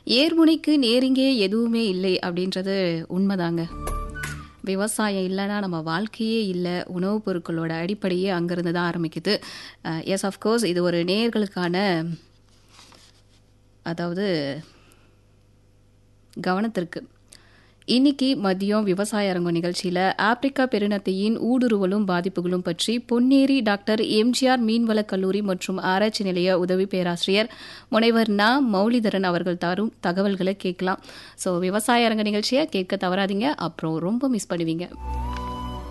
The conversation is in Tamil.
ஏர்முனைக்கு நேரிங்கே எதுவுமே இல்லை அப்படின்றது உண்மைதாங்க விவசாயம் இல்லைன்னா நம்ம வாழ்க்கையே இல்லை உணவுப் பொருட்களோட அடிப்படையே அங்கேருந்து தான் ஆரம்பிக்குது எஸ் அஃப்கோர்ஸ் இது ஒரு நேயர்களுக்கான அதாவது கவனத்திற்கு இன்னைக்கு மதியம் விவசாய அரங்கம் நிகழ்ச்சியில் ஆப்பிரிக்கா பெருநத்தையின் ஊடுருவலும் பாதிப்புகளும் பற்றி பொன்னேரி டாக்டர் எம்ஜிஆர் மீன்வளக் கல்லூரி மற்றும் ஆராய்ச்சி நிலைய உதவி பேராசிரியர் முனைவர் நா மௌலிதரன் அவர்கள் தரும் தகவல்களை கேட்கலாம் ஸோ விவசாய அரங்க நிகழ்ச்சியை கேட்க தவறாதீங்க அப்புறம் ரொம்ப மிஸ் பண்ணுவீங்க